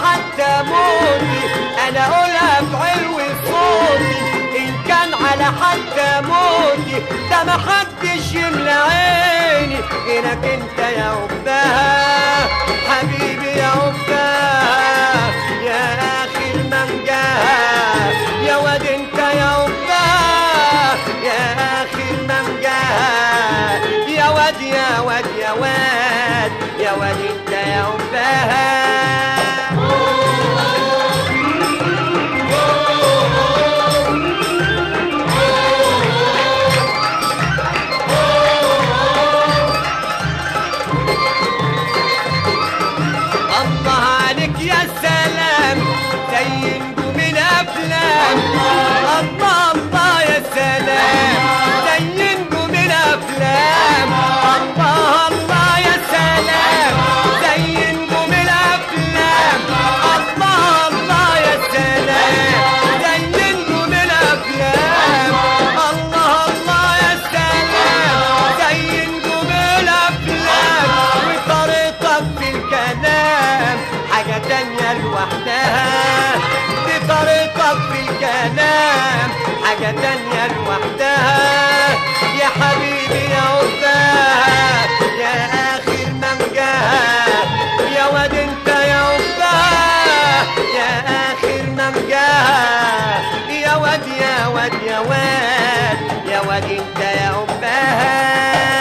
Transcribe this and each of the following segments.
حتى موتي انا اقولها بعلو صوتي ان كان على حتى موتي ده ما حدش يملى عيني غيرك انت يا عبدها حبيبي يا عبدها يا اخي المنجاها يا واد انت يا عبدها يا اخي المنجاها يا واد يا واد يا واد يا واد انت يا عبدها الله عليك يا سلام زي نجوم الافلام الله الله يا سلام زي نجوم الافلام الله الله يا سلام زي نجوم الافلام الله الله يا سلام زي نجوم الافلام الله الله يا سلام زي نجوم الافلام وطريقك في الكلام حاجة تانية لوحدها دي طريقك في الكلام حاجة تانية لوحدها يا حبيبي يا عبدها يا آخر منجاها يا واد انت يا عبدها يا آخر منجاها يا واد يا واد يا واد يا واد انت يا عبدها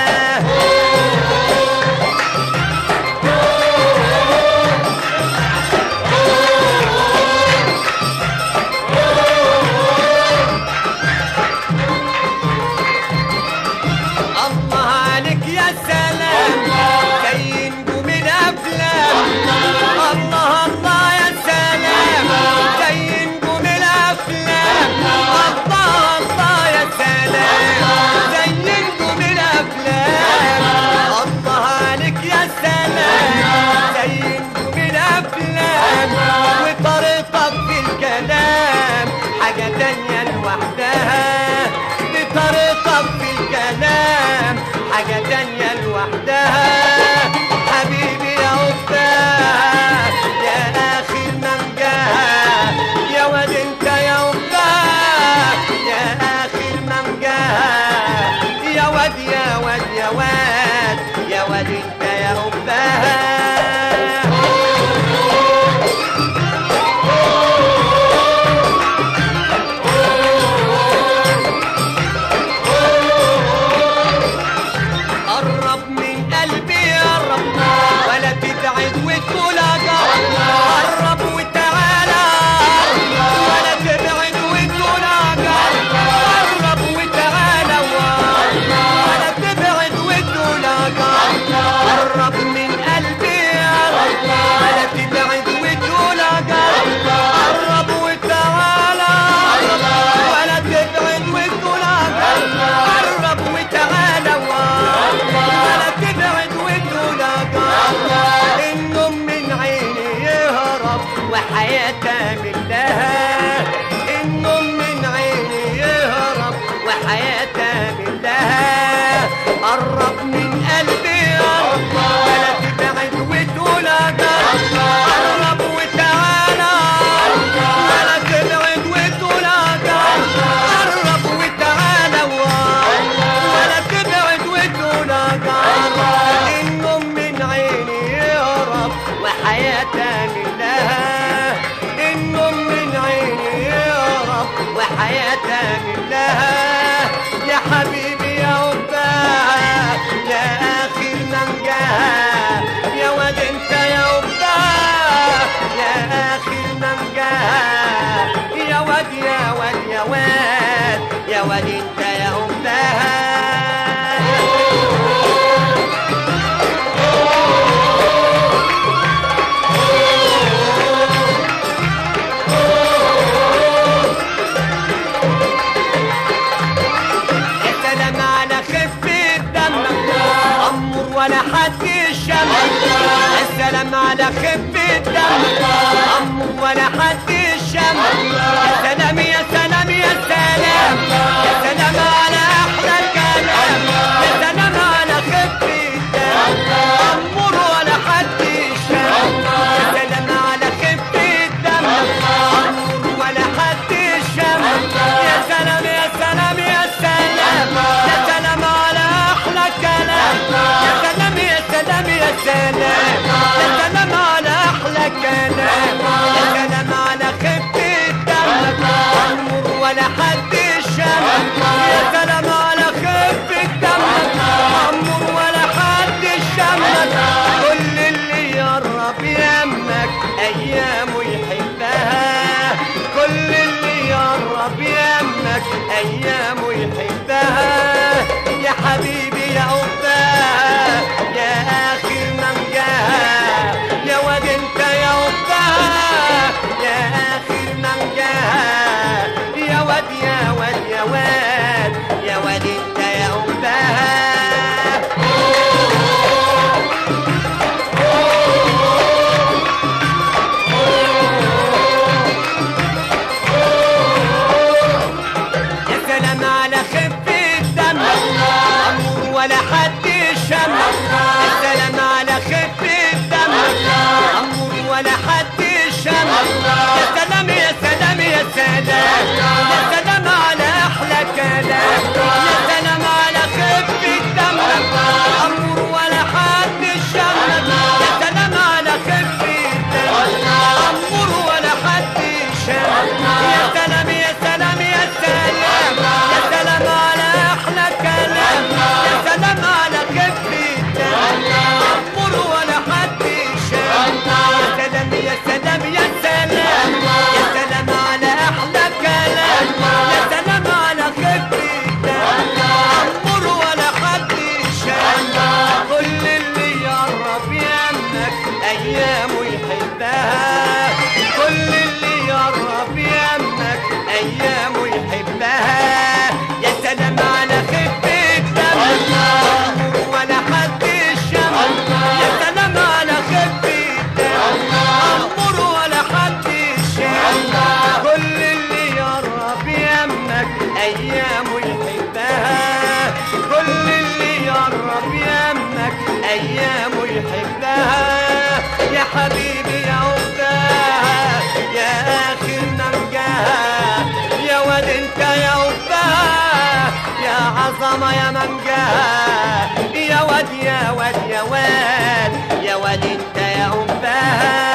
الله عليك يا سلام زي نجوم الافلام الله الله يا سلام زي نجوم الافلام الله الله يا سلام زي نجوم الافلام الله عليك يا سلام زي نجوم الافلام وطريقتك في الكلام حاجه تانيه لوحدها دي طريقتك في الكلام حاجة تانية لوحدها حبيبي يا أختها يا أخي المنجاها يا واد انت يا أختها يا أخي المنجاها يا واد يا واد يا واد يا واد انت يا أختها قرب من قلبي يا رب ولا تبعد وتقول اجرب قرب وتعالى ولا تبعد وتقول اجرب قرب وتعالى ولا تبعد وتقول اجرب قرب من قلبي يا رب ولا تبعد وتقول اجرب قرب وتعالى ولا تبعد وتقول اجرب قرب وتعالى ولا تبعد وتقول اجرب النوم من عيني يهرب وحياتها من لها النوم من عيني يهرب وحياتها من لها قرب من قلبي يا رب ولا تبعد وتقول اجرب قرب وتعالى ولا تبعد وتقول اجرب قرب وتعالى ولا تبعد وتقول اجرب النوم من عيني يهرب وحياتها من لها النوم من عيني يهرب وحياتها من لها يا حبيبي يا عباها يا اخي المنجاها يا واد انت يا عباها يا اخي المنجاها يا واد يا واد يا واد يا واد انت يا عباها يا سلام على خفة دمك أمر ولا حد يشمك يا سلام على خفة دمك أمر ولا حد يشمك يا سلام يا سلام يا سلام يا سلام على أحلى الكلام يا سلام على خفة دمك أمر ولا حد يشمك يا سلام على خفة كل اللي يقرب يمك ايامه يحبها كل اللي يقرب يمك ايامه يحبها يا حبيبي يا أختها يا اخر منجاها يا واد انت يا أختها يا اخر منجاها يا واد يا واد يا واد يا واد انت يا أختها يا سلام على خفة دمك عمر ولا حد شمك يا سلام على خفة دمك عمر ولا حد شمك يا سلام يا سلام يا سلام يا سلام على أحلى كلام يا سلام على خفة دمك عمر ولا حد شمك يا سلام على خفة دمك عمر ولا حد شمك يا سلام يا سلام يا سلام يا سلام على احلى كلام يا سلام على خفة عمر ولا حد شام يا سلام يا سلام يا سلام يا سلام على احلى كلام يا سلام على خفة عمر ولا حد شام كل اللي يقرب يمك ايامه يحبها كل اللي يقرب يمك ايامه يحبها يا سلام على خفة دمك عمر ولا حد شم يا سلام على خفة دمك عمر ولا حد شم كل اللي يقرب يمك ايامه يحبها كل اللي يقرب يمك ايامه يحبها يا حبيبي يا أختها يا آخر منجاها يا واد انت يا أختها يا عظمة يا منجاها يا واد يا واد يا واد يا واد انت يا أختها